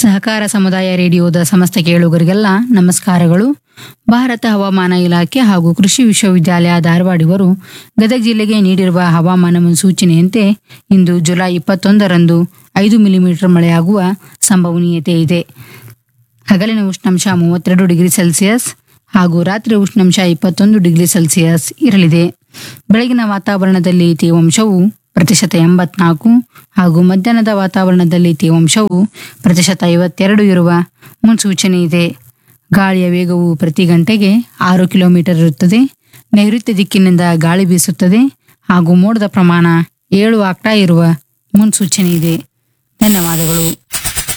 ಸಹಕಾರ ಸಮುದಾಯ ರೇಡಿಯೋದ ಸಮಸ್ತ ಕೇಳುಗರಿಗೆಲ್ಲ ನಮಸ್ಕಾರಗಳು ಭಾರತ ಹವಾಮಾನ ಇಲಾಖೆ ಹಾಗೂ ಕೃಷಿ ವಿಶ್ವವಿದ್ಯಾಲಯ ಧಾರವಾಡಿವರು ಗದಗ ಜಿಲ್ಲೆಗೆ ನೀಡಿರುವ ಹವಾಮಾನ ಮುನ್ಸೂಚನೆಯಂತೆ ಇಂದು ಜುಲೈ ಇಪ್ಪತ್ತೊಂದರಂದು ಐದು ಮಿಲಿಮೀಟರ್ ಮಳೆಯಾಗುವ ಸಂಭವನೀಯತೆ ಇದೆ ಹಗಲಿನ ಉಷ್ಣಾಂಶ ಮೂವತ್ತೆರಡು ಡಿಗ್ರಿ ಸೆಲ್ಸಿಯಸ್ ಹಾಗೂ ರಾತ್ರಿ ಉಷ್ಣಾಂಶ ಇಪ್ಪತ್ತೊಂದು ಡಿಗ್ರಿ ಸೆಲ್ಸಿಯಸ್ ಇರಲಿದೆ ಬೆಳಗಿನ ವಾತಾವರಣದಲ್ಲಿ ತೇವಾಂಶವು ಪ್ರತಿಶತ ಎಂಬತ್ನಾಲ್ಕು ಹಾಗೂ ಮಧ್ಯಾಹ್ನದ ವಾತಾವರಣದಲ್ಲಿ ತೇವಾಂಶವು ಪ್ರತಿಶತ ಐವತ್ತೆರಡು ಇರುವ ಮುನ್ಸೂಚನೆ ಇದೆ ಗಾಳಿಯ ವೇಗವು ಪ್ರತಿ ಗಂಟೆಗೆ ಆರು ಕಿಲೋಮೀಟರ್ ಇರುತ್ತದೆ ನೈಋತ್ಯ ದಿಕ್ಕಿನಿಂದ ಗಾಳಿ ಬೀಸುತ್ತದೆ ಹಾಗೂ ಮೋಡದ ಪ್ರಮಾಣ ಏಳು ಆಗ್ತಾ ಇರುವ ಮುನ್ಸೂಚನೆ ಇದೆ ಧನ್ಯವಾದಗಳು